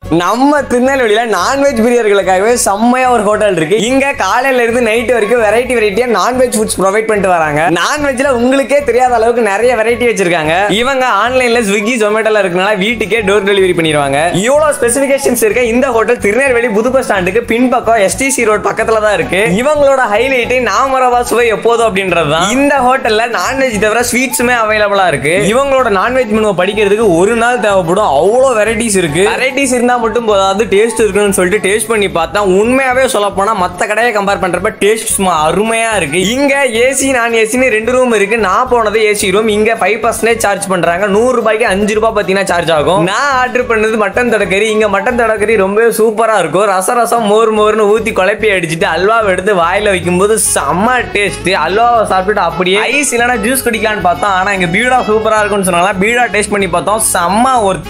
நம்ம திருநெல்வேலியில நான்வெஜ் பிரியர்களுக்காகவே செம்மையா ஒரு ஹோட்டல் இருக்கு இங்க காலையில இருந்து நைட் வரைக்கும் வெரைட்டி வெரைட்டியா நான்வெஜ் ஃபுட்ஸ் ப்ரொவைட் பண்ணிட்டு வராங்க நான்வெஜ்ல உங்களுக்கே தெரியாத அளவுக்கு நிறைய வெரைட்டி வச்சிருக்காங்க இவங்க ஆன்லைன்ல ஸ்விக்கி ஜொமேட்டோல இருக்கனால வீட்டுக்கே டோர் டெலிவரி பண்ணிடுவாங்க இவ்வளவு ஸ்பெசிபிகேஷன்ஸ் இருக்க இந்த ஹோட்டல் திருநெல்வேலி புது பஸ் ஸ்டாண்டுக்கு பின்பக்கம் எஸ்டிசி ரோட் பக்கத்துல தான் இருக்கு இவங்களோட ஹைலைட் நாமரவா சுவை எப்போதும் அப்படின்றது தான் இந்த ஹோட்டல்ல நான்வெஜ் தவிர ஸ்வீட்ஸுமே அவைலபிளா இருக்கு இவங்களோட நான்வெஜ் மெனுவை படிக்கிறதுக்கு ஒரு நாள் தேவைப்படும் அவ்வளோ வெரைட்டிஸ் இருக்கு வெரைட்டிஸ் இருந்தா மட்டும் போதாது டேஸ்ட் இருக்குன்னு சொல்லிட்டு டேஸ்ட் பண்ணி பார்த்தா உண்மையாவே சொல்ல போனா மத்த கடையை கம்பேர் பண்றப்ப டேஸ்ட் சும்மா அருமையா இருக்கு இங்க ஏசி நான் ஏசின்னு ரெண்டு ரூம் இருக்கு நான் போனது ஏசி ரூம் இங்க ஃபைவ் பர்சன்டேஜ் சார்ஜ் பண்றாங்க நூறு ரூபாய்க்கு அஞ்சு ரூபாய் பார்த்தீங்கன்னா சார்ஜ் ஆகும் நான் ஆர்டர் பண்ணது மட்டன் தடக்கறி இங்க மட்டன் தடக்கறி ரொம்பவே சூப்பரா இருக்கும் ரச ரசம் மோர் மோர்னு ஊத்தி குழப்பி அடிச்சுட்டு அல்வாவை எடுத்து வாயில வைக்கும்போது செம்ம டேஸ்ட் அல்வாவை சாப்பிட்டுட்டு அப்படியே ஐஸ் இல்லைன்னா ஜூஸ் குடிக்கலாம்னு பார்த்தோம் ஆனா இங்க பீடா சூப்பரா இருக்கும்னு சொன்னால பீடா டேஸ்ட் பண்ணி பார்த்தோம் செம்ம ஒரு